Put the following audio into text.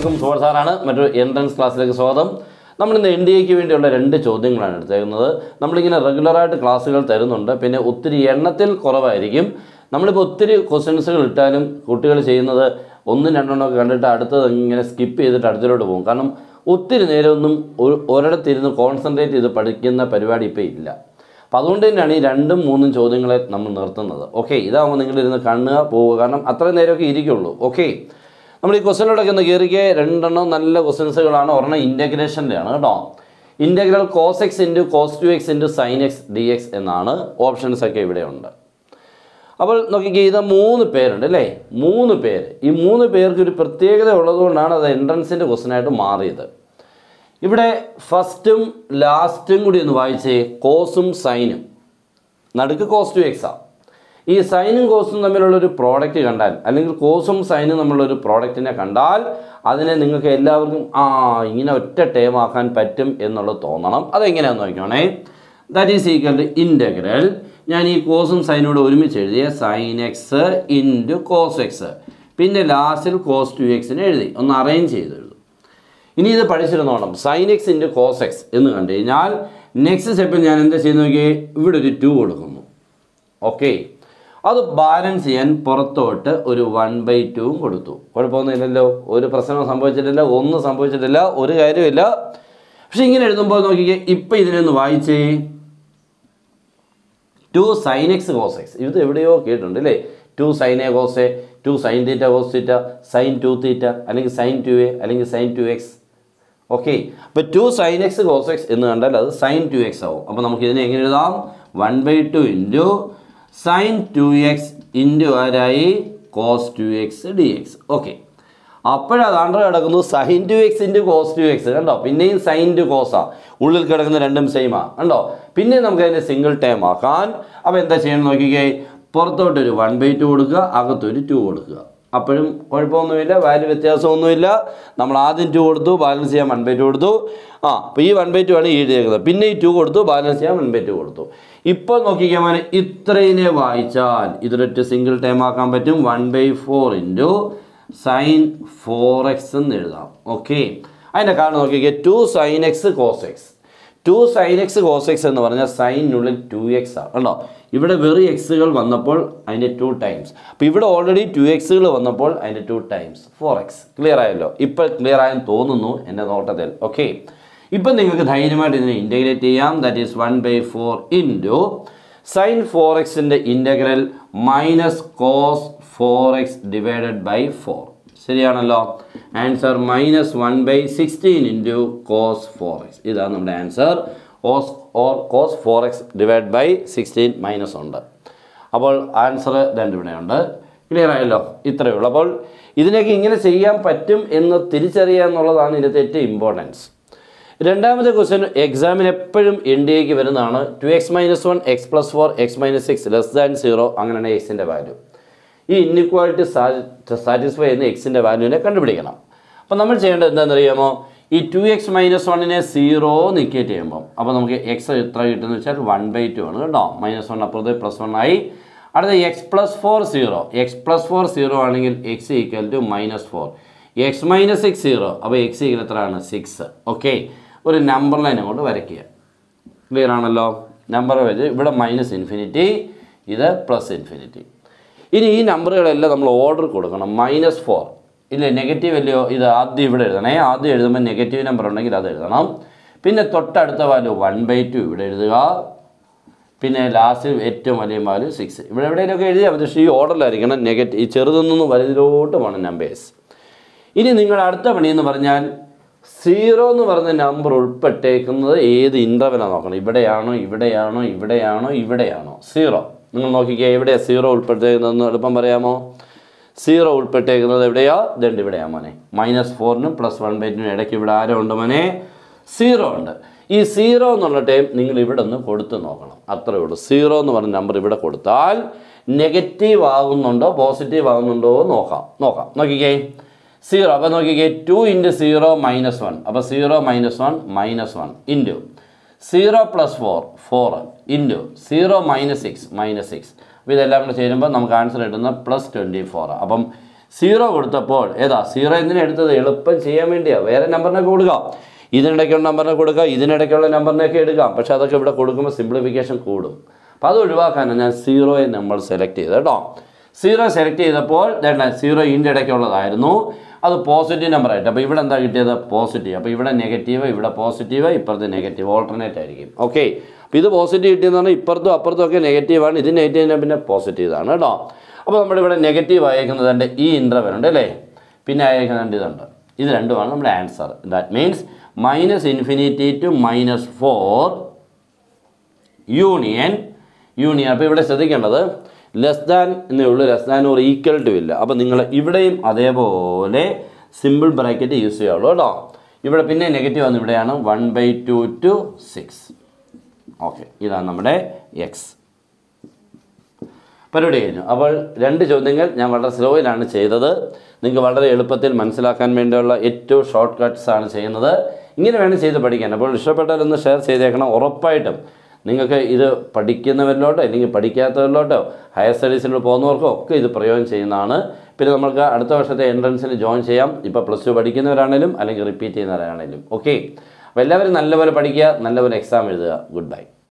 എല്ലാവർക്കും സുഹൃത്ത് സാറാണ് മറ്റൊരു എൻട്രൻസ് ക്ലാസ്സിലേക്ക് സ്വാഗതം നമ്മൾ ഇന്ന് എൻ ഡി എക്ക് വേണ്ടിയുള്ള രണ്ട് ചോദ്യങ്ങളാണ് എടുത്തേക്കുന്നത് നമ്മളിങ്ങനെ റെഗുലറായിട്ട് ക്ലാസ്സുകൾ തരുന്നുണ്ട് പിന്നെ ഒത്തിരി എണ്ണത്തിൽ കുറവായിരിക്കും നമ്മളിപ്പോൾ ഒത്തിരി ക്വസ്റ്റ്യൻസുകൾ ഇട്ടാലും കുട്ടികൾ ചെയ്യുന്നത് ഒന്നും രണ്ടെണ്ണമൊക്കെ കണ്ടിട്ട് അടുത്തത് ഇങ്ങനെ സ്കിപ്പ് ചെയ്തിട്ട് അടുത്തിലോട്ട് പോകും കാരണം ഒത്തിരി നേരമൊന്നും ഒരു- ഒരിടത്തിരുന്ന് കോൺസെൻട്രേറ്റ് ചെയ്ത് പഠിക്കുന്ന പരിപാടി ഇപ്പോൾ ഇല്ല അപ്പം അതുകൊണ്ട് തന്നെയാണ് ഈ രണ്ടും മൂന്നും ചോദ്യങ്ങളെ നമ്മൾ നിർത്തുന്നത് ഓക്കെ ഇതാകുമ്പോൾ നിങ്ങളിരുന്ന് കാണുക പോവുക കാരണം അത്രയും നേരമൊക്കെ ഇരിക്കുള്ളൂ ഓക്കെ നമ്മൾ ഈ ക്വസ്റ്റ്യനിലൂടെയൊക്കെ ഒന്ന് കയറിക്കുക രണ്ടെണ്ണം നല്ല ക്വസ്റ്റ്യൻസുകളാണ് ഒരെണ്ണം ഇൻ്റഗ്രേഷൻ്റെയാണ് കേട്ടോ integral cos x into cos two x into sine x d x എന്നാണ് ഓപ്ഷൻസ് ഒക്കെ ഇവിടെ ഉണ്ട് അപ്പോൾ നോക്കിക്കേ ഇത് മൂന്ന് പേരുണ്ട് അല്ലേ മൂന്ന് പേര് ഈ മൂന്ന് പേർക്ക് ഒരു പ്രത്യേകത ഉള്ളതുകൊണ്ടാണ് അത് എൻട്രൻസിൻ്റെ ക്വസ്റ്റ്യനായിട്ട് മാറിയത് ഇവിടെ ഫസ്റ്റും ലാസ്റ്റും കൂടി ഒന്ന് വായിച്ചേ കോസും സൈനും നടുക്ക് കോസ് ടു എക്സാ ഈ സൈനും കോസും തമ്മിലുള്ള ഒരു പ്രോഡക്റ്റ് കണ്ടാൽ അല്ലെങ്കിൽ കോസും സൈനും തമ്മിലുള്ള ഒരു പ്രോഡക്റ്റിനെ കണ്ടാൽ അതിനെ നിങ്ങൾക്ക് എല്ലാവർക്കും ആ ഇങ്ങനെ ഒറ്റ ടേം ആക്കാൻ പറ്റും എന്നുള്ളത് തോന്നണം അതെങ്ങനെയാണെന്ന് നോക്കണേ that is equal to integral ഞാൻ ഈ കോസും സൈനോട് ഒരുമിച്ച് എഴുതിയ sine x into cos x പിന്നെ ലാസ്റ്റിൽ കോസ് ടു എക്സിന് എഴുതി ഒന്ന് അറേഞ്ച് ചെയ്ത് എഴുതും ഇനി ഇത് പഠിച്ചിരുന്നോണം sine x into cos x എന്ന് കണ്ടു കഴിഞ്ഞാൽ നെക്സ്റ്റ് സ്റ്റെപ്പിൽ ഞാൻ എന്താ ചെയ്യുന്ന നോക്കിയേ ഇവിടെ ഒരു ടു കൊടുക്കുന്നു ഓക്കെ അത് ബാലൻസ് ചെയ്യാൻ പുറത്തോട്ട് ഒരു വൺ ബൈ ടുവും കൊടുത്തു കുഴപ്പമൊന്നുമില്ലല്ലോ ഒരു പ്രശ്നവും സംഭവിച്ചിട്ടില്ല ഒന്നും സംഭവിച്ചിട്ടില്ല ഒരു കാര്യമില്ല പക്ഷെ ഇങ്ങനെ എഴുതുമ്പോൾ നോക്കിക്കേ ഇപ്പം ഇതിനൊന്ന് വായിച്ചേ two sine x cos x ഇത് എവിടെയോ കേട്ടിട്ടുണ്ട് അല്ലേ two sine A cos A two sine theta cos theta sine two theta അല്ലെങ്കിൽ സൈൻ ടു എ അല്ലെങ്കിൽ സൈൻ ടു എക്സ് ഓക്കെ അപ്പോൾ two sine x cos x എന്ന് കണ്ടാൽ അത് സൈൻ ടു എക്സ് ആവും അപ്പോൾ നമുക്ക് ഇതിനെ എങ്ങനെ എഴുതാം one by two into sine two x into ആരായി cos two x d x okay അപ്പോഴതാണ്ട് കിടക്കുന്നു sine two x into cos two x കണ്ടോ പിന്നെയും സൈൻ ടു കോസാ ഉള്ളിൽ കിടക്കുന്ന രണ്ടും സെയിമാ കണ്ടോ പിന്നെ നമുക്ക് അതിനെ സിംഗിൾ ടൈം ആക്കാൻ അപ്പോൾ എന്താ ചെയ്യണം നോക്കിക്കേ പുറത്തോട്ടൊരു വൺ ബൈ ടു കൊടുക്കുക അകത്തൊരു ടു കൊടുക്കുക അപ്പോഴും കുഴപ്പമൊന്നുമില്ല വാല്യൂ വ്യത്യാസമൊന്നുമില്ല നമ്മൾ ആദ്യം ടു കൊടുത്തു ബാലൻസ് ചെയ്യാൻ വൺ ബൈ ടു കൊടുത്തു ആ അപ്പോൾ ഈ വൺ ബൈ ടു ആണ് ഈ എഴുതിയേക്കുന്നത് പിന്നെ ഈ ടു കൊടുത്തു ബാലൻസ് ചെയ്യാൻ വൺ ബൈ ടു കൊടുത്തു ഇപ്പോൾ നോക്കിക്കാൻ മോനെ ഇത്രയിനെ വായിച്ചാൽ ഇതൊരൊറ്റ സിംഗിൾ ടൈം ആക്കാൻ പറ്റും one by four into sine four x എന്ന് എഴുതാം ഓക്കെ അതിൻ്റെ കാരണം നോക്കിക്കേ two sine x cos x two sine x cos x എന്ന് പറഞ്ഞാൽ സൈനിനുള്ളിൽ ടു എക്സ് ആണ് കണ്ടോ ഇവിടെ വെറും എക്സുകൾ വന്നപ്പോൾ അതിൻ്റെ ടു ടൈംസ് അപ്പോൾ ഇവിടെ ഓൾറെഡി ടു എക്സുകൾ വന്നപ്പോൾ അതിൻ്റെ two times four x clear ആയല്ലോ ഇപ്പോൾ ക്ലിയർ ആയെന്ന് തോന്നുന്നു എൻ്റെ നോട്ടത്തിൽ ഓക്കെ ഇപ്പം നിങ്ങൾക്ക് ധൈര്യമായിട്ട് ഇതിനെ ഇൻറ്റഗ്രേറ്റ് ചെയ്യാം that is one by four into sine four എക്സിൻ്റെ integral minus cos four x divided by four ശരിയാണല്ലോ answer minus one by sixteen into cos four x ഇതാണ് നമ്മുടെ ആൻസർ ഓസ് or cos four x divide by sixteen minus ഉണ്ട് അപ്പോൾ answer രണ്ട് ഇവിടെയുണ്ട് clear ആയല്ലോ ഇത്രയേ ഉള്ളൂ അപ്പോൾ ഇതിനൊക്കെ ഇങ്ങനെ ചെയ്യാൻ പറ്റും എന്ന് തിരിച്ചറിയുക എന്നുള്ളതാണ് ഇതിൻ്റെ ഏറ്റവും ഇമ്പോർട്ടൻസ് രണ്ടാമത്തെ ക്വസ്റ്റ്യൻ എക്സാമിന് എപ്പോഴും എൻ ഡി എക്ക് വരുന്നതാണ് two x minus one x plus four x minus six less than zero അങ്ങനെയാണ് എക്സിൻ്റെ വാല്യൂ ഈ ഇന്നിക്വാലിറ്റി സാറ്റിസ്ഫൈ ചെയ്യുന്ന എക്സിൻ്റെ വാല്യൂവിനെ കണ്ടുപിടിക്കണം അപ്പോൾ നമ്മൾ ചെയ്യേണ്ടത് എന്താണെന്നറിയാമോ ഈ ടു എക്സ് മൈനസ് വണ്ണിനെ സീറോ നിക്കേറ്റ് ചെയ്യുമ്പോൾ അപ്പോൾ നമുക്ക് എക്സ് എത്ര കിട്ടുമെന്ന് വെച്ചാൽ വൺ ബൈ ടു ആണ് കേട്ടോ മൈനസ് വൺ അപ്പുറത്ത് പ്ലസ് വൺ ആയി അടുത്ത x plus four zero x plus four zero ആണെങ്കിൽ x equal to minus four x minus six zero അപ്പോൾ എക്സ് ഈക്വൽ എത്രയാണ് സിക്സ് ഓക്കെ ഒരു നമ്പർ ലൈൻ അങ്ങോട്ട് വരയ്ക്കുക ക്ലിയർ ആണല്ലോ നമ്പർ വെച്ച് ഇവിടെ മൈനസ് ഇൻഫിനിറ്റി ഇത് പ്ലസ് ഇൻഫിനിറ്റി ഇനി ഈ നമ്പറുകളെല്ലാം നമ്മൾ ഓർഡർ കൊടുക്കണം മൈനസ് ഫോർ ഇല്ല നെഗറ്റീവ് അല്ലയോ ഇത് ആദ്യം ഇവിടെ എഴുതണേ ആദ്യം എഴുതുമ്പോൾ നെഗറ്റീവ് നമ്പർ ഉണ്ടെങ്കിൽ അത് എഴുതണം പിന്നെ തൊട്ടടുത്ത വാല്യൂ വൺ ബൈ ടു ഇവിടെ എഴുതുക പിന്നെ ലാസ്റ്റ് ഏറ്റവും വലിയ വാല്യൂ സിക്സ് ഇവിടെ എവിടെയെങ്കിലുമൊക്കെ എഴുതിയാൽ മതി പക്ഷേ ഈ ഓർഡറിലായിരിക്കണം നെഗറ്റീവ് ഈ ചെറുതൊന്നും വലുതിലോട്ട് പോകണം നമ്പേഴ്സ് ഇനി നിങ്ങൾ അടുത്ത പണി എന്ന് പറഞ്ഞാൽ സീറോ എന്ന് പറഞ്ഞ നമ്പർ ഉൾപ്പെട്ടേക്കുന്നത് ഏത് ഇൻ്റർവെലാണ് നോക്കണം ഇവിടെയാണോ ഇവിടെയാണോ ഇവിടെയാണോ ഇവിടെയാണോ സീറോ നിങ്ങൾ നോക്കിക്കുക എവിടെയാണ് സീറോ ഉൾപ്പെട്ടേക്കുന്നതെന്ന് എളുപ്പം പറയാമോ സീറോ ഉൾപ്പെട്ടേക്കുന്നത് എവിടെയാ ഇതുണ്ട് ഇവിടെയാ മോനെ മൈനസ് ഫോറിനും പ്ലസ് വൺ ബൈ ടിനും ഇടയ്ക്ക് ഇവിടെ ആരോ ഉണ്ട് മോനെ സീറോ ഉണ്ട് ഈ സീറോ എന്നുള്ള ടൈം നിങ്ങൾ ഇവിടെ ഒന്ന് കൊടുത്ത് നോക്കണം അത്രേ ഉള്ളൂ സീറോ എന്ന് പറഞ്ഞ നമ്പർ ഇവിടെ കൊടുത്താൽ നെഗറ്റീവ് ആകുന്നുണ്ടോ പോസിറ്റീവ് ആകുന്നുണ്ടോ എന്ന് നോക്കാം നോക്കാം നോക്കിക്കേ സീറോ അപ്പോൾ നോക്കിക്കേ two into zero minus one അപ്പോൾ zero minus one minus one into zero plus four four into zero minus six minus six അപ്പോൾ ഇതെല്ലാം കൂടെ ചേരുമ്പോൾ നമുക്ക് ആൻസർ കിട്ടുന്നത് പ്ലസ് ട്വൻറ്റി ഫോർ അപ്പം സീറോ കൊടുത്തപ്പോൾ ഏതാ സീറോ എന്തിനാ എടുത്തത് എളുപ്പം ചെയ്യാൻ വേണ്ടിയാ വേറെ നമ്പറിനൊക്കെ കൊടുക്കാം ഇതിനിടയ്ക്കുള്ള നമ്പറിനെ കൊടുക്കാം ഇതിനിടയ്ക്കുള്ള നമ്പറിനെയൊക്കെ എടുക്കാം പക്ഷെ അതൊക്കെ ഇവിടെ കൊടുക്കുമ്പോൾ സിംപ്ലിഫിക്കേഷൻ കൂടും അപ്പോൾ അത് ഒഴിവാക്കാനാണ് ഞാൻ സീറോയെ നമ്മൾ സെലക്ട് ചെയ്തത് കേട്ടോ സീറോ സെലക്ട് ചെയ്തപ്പോൾ വേണ്ട സീറോ ഇതിൻ്റെ ഇടയ്ക്കുള്ളതായിരുന്നു അത് പോസിറ്റീവ് നമ്പർ ആയിട്ട് അപ്പോൾ ഇവിടെ എന്താ കിട്ടിയത് പോസിറ്റീവ് അപ്പോൾ ഇവിടെ നെഗറ്റീവ് ഇവിടെ പോസിറ്റീവ് ഇപ്പുറത്ത് നെഗറ്റീവ് ഓൾട്ടർനേറ്റ് ആയിരിക്കും ഓക്കെ അപ്പോൾ ഇത് പോസിറ്റീവ് കിട്ടിയെന്ന് പറഞ്ഞാൽ ഇപ്പുറത്തും അപ്പുറത്തും ഒക്കെ നെഗറ്റീവാണ് ഇത് നെഗറ്റീവ് പിന്നെ പോസിറ്റീവ് ആണ് കേട്ടോ അപ്പോൾ നമ്മളിവിടെ നെഗറ്റീവ് അയക്കുന്നത് ഉണ്ട് ഈ ഇൻ്റർവെൽ ഉണ്ട് അല്ലേ പിന്നെ അയക്കുന്നുണ്ട് ഇതുണ്ട് ഇത് രണ്ടുമാണ് നമ്മുടെ answer that means minus infinity to minus four union union അപ്പോൾ ഇവിടെ ശ്രദ്ധിക്കേണ്ടത് ലെസ് ദാൻ എന്നേ ഉള്ളൂ less than or equal to ഇല്ല അപ്പോൾ നിങ്ങൾ ഇവിടെയും അതേപോലെ സിമ്പിൾ ബ്രാക്കറ്റ് യൂസ് ചെയ്യാവുള്ളൂ കേട്ടോ ഇവിടെ പിന്നെ നെഗറ്റീവ് വന്ന് ഇവിടെയാണ് one by two two six okay ഇതാണ് നമ്മുടെ എക്സ് പരിപാടി കഴിഞ്ഞു അപ്പോൾ രണ്ട് ചോദ്യങ്ങൾ ഞാൻ വളരെ സ്ലോയിലാണ് ചെയ്തത് നിങ്ങൾക്ക് വളരെ എളുപ്പത്തിൽ മനസ്സിലാക്കാൻ വേണ്ടിയുള്ള ഏറ്റവും ഷോർട്ട് കട്ട്സ് ആണ് ചെയ്യുന്നത് ഇങ്ങനെ വേണം ചെയ്ത് പഠിക്കാൻ അപ്പോൾ ഇഷ്ടപ്പെട്ടാൽ ഒന്ന് ഷെയർ ചെയ്തേക്കണം ഉറപ്പായിട്ടും നിങ്ങൾക്ക് ഇത് പഠിക്കുന്നവരിലോട്ടോ അല്ലെങ്കിൽ പഠിക്കാത്തവരിലോട്ടോ ഹയർ സ്റ്റഡീസിലോട്ട് പോകുന്നവർക്കോ ഒക്കെ ഇത് പ്രയോജനം ചെയ്യുന്നതാണ് പിന്നെ നമുക്ക് അടുത്ത വർഷത്തെ എൻട്രൻസിന് ജോയിൻ ചെയ്യാം ഇപ്പോൾ പ്ലസ് ടു പഠിക്കുന്നവരാണേലും അല്ലെങ്കിൽ റിപ്പീറ്റ് ചെയ്യുന്നവരാണേലും ഓക്കെ അപ്പോൾ എല്ലാവരും നല്ലപോലെ പഠിക്കുക നല്ലപോലെ എക്സാം എഴുതുക ഗുഡ് ബൈ